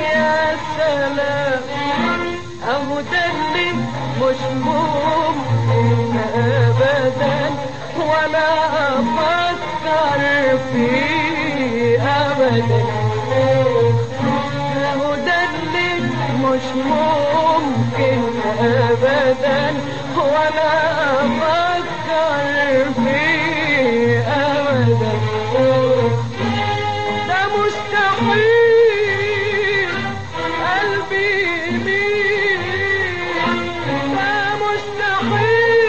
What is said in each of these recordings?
يا سلام اهو ده اللي مش ممكن ابدا ولا افكر فيه ابدا اهو ده اللي مش ممكن ابدا ولا افكر فيه ابدا ده مستحيل قلبي يميل ده مستحيل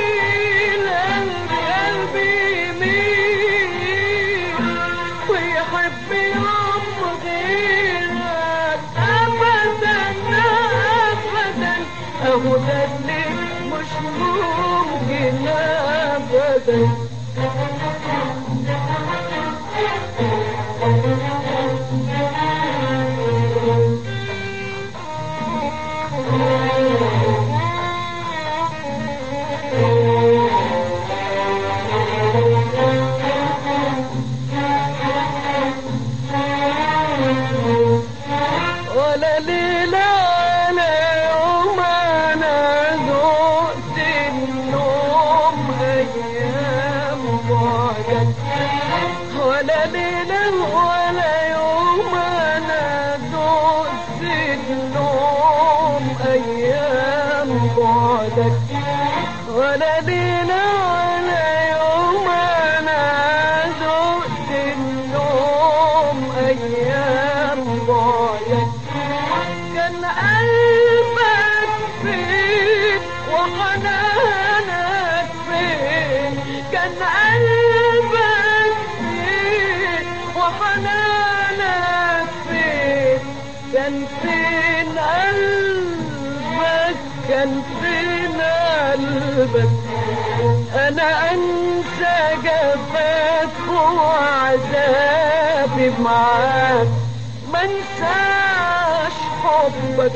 قلبي قلبي يميل ويحب يوم غيرك ابدا ابدا اهو ده اللي مش ممكن ابدا ولا ليلة ولا يوم أنا ذقت النوم أيام بعدك ولا ليلة ولا يوم أنا ذقت النوم أيام بعدك ولا ليلة ولا يوم أنا ذقت النوم أيام بعدك كان قلبك فين وحنانك فين كان قلبك فين وحنانك فين كان فين قلبك كان فين قلبك انا انسى جفاك وعذابي معاك ما انساش حبك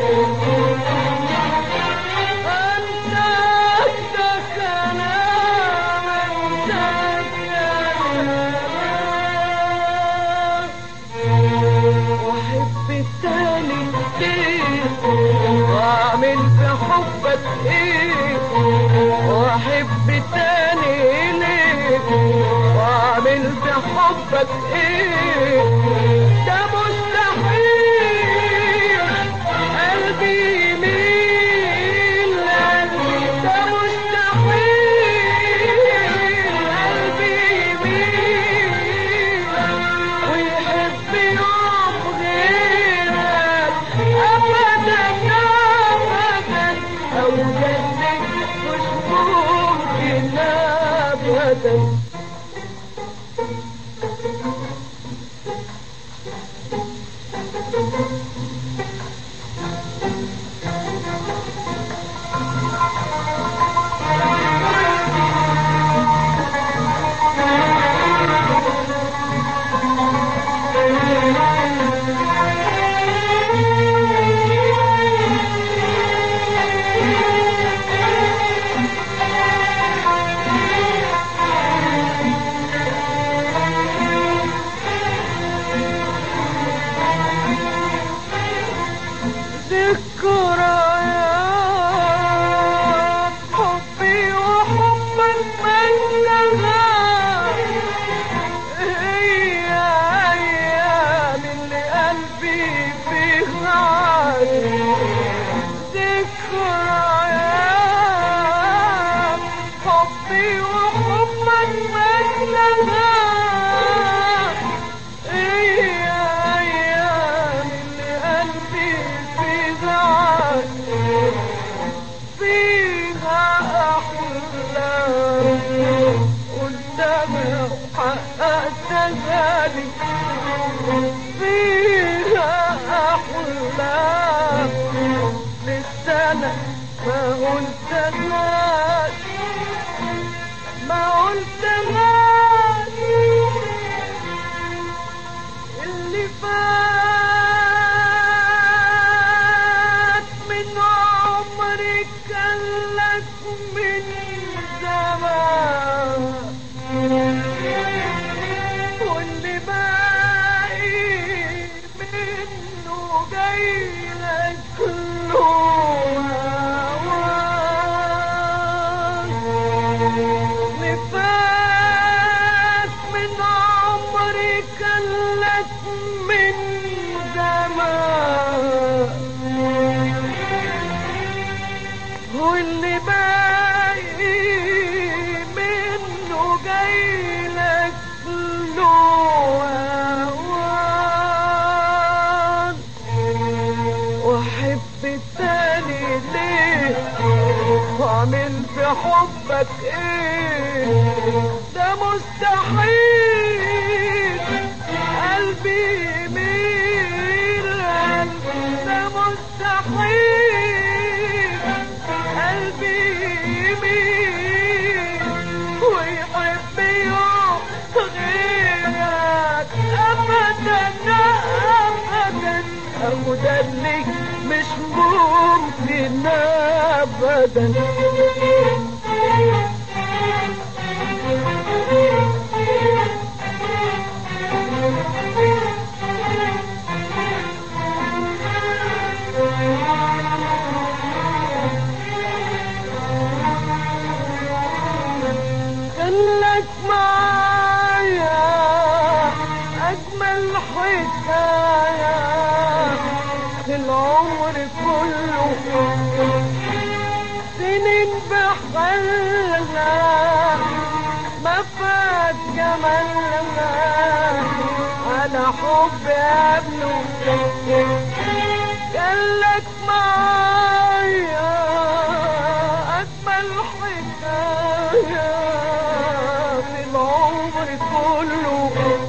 انساك ده كلام انساك يا كلام واحب التاني ايه واعمل في حبك ايه واحب التاني ليه واعمل في حبك ايه ده مستحيل قلبي يميل ده مستحيل قلبي يميل ويحب يوم غيرك ابدا ابدا او جنك مش ممكن ابدا ذكريات حبي وحبك منها هي أيام اللي قلبي فيها عايش ذكريات حبي وحبك منها هي أيام اللي قلبي فيها عايش فيها أحلام قدامي حققت غالي فيها أحلام للسنة ما قلتهاش ما قلتهاش اللي فات من عمري كان لك من زمان واللي باقي منه جاي احب التاني ليه واعمل في حبك ايه ده مستحيل قلبي يميل ده مستحيل قلبي يميل ويحب يوم غيرك ابدا ابدا اهو ده اللي مش ممكن ابدا خلك معايا أجمل حكاية في العمر كله سنين بحالها ما فات جمالها على حب قبله قالك معايا أجمل حكاية في العمر كله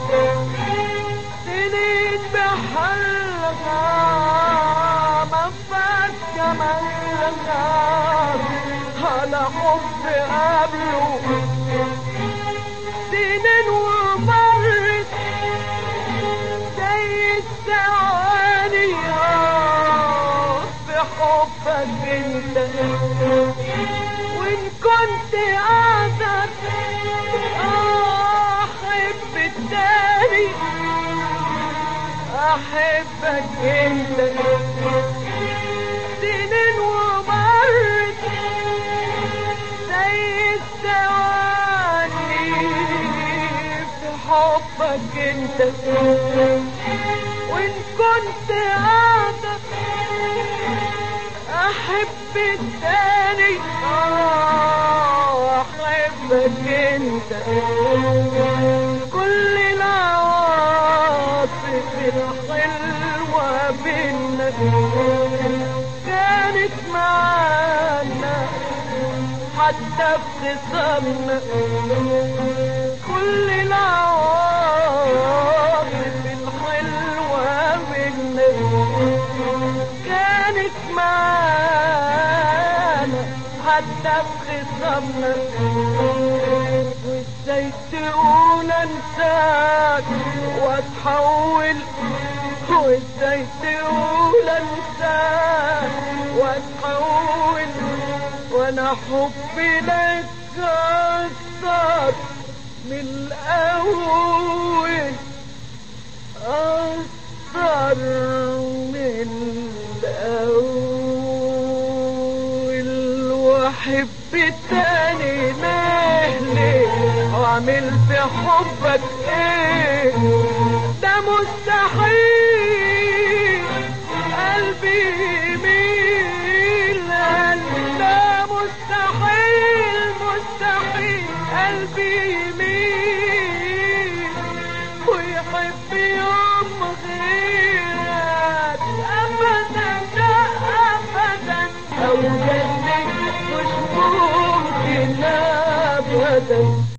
سنين بحلقة ما فات جمالها على حب قبله سنين ومرت زي الثواني في حبك انت وان كنت اقدر احب التاني احبك انت سنين ومرت زي الثواني في حبك انت وان كنت اقدر احب التاني آه، احبك انت كل العواطف الحلوة بينا كانت معانا حتى في خصامنا كل العواطف الحلوة بينا كانت معانا حتى في خصامنا وازاي تقول انساك واتحول وازاي تقول انساك واتحول وانا حبي لك اكثر من الاول اكثر من الاول واحب التاني مهلي واعمل في حبك ايه ده مستحيل قلبي يميل ده مستحيل مستحيل قلبي يميل ويحب يوم غيرك ابدا لا ابدا او جنك مش ممكن ابدا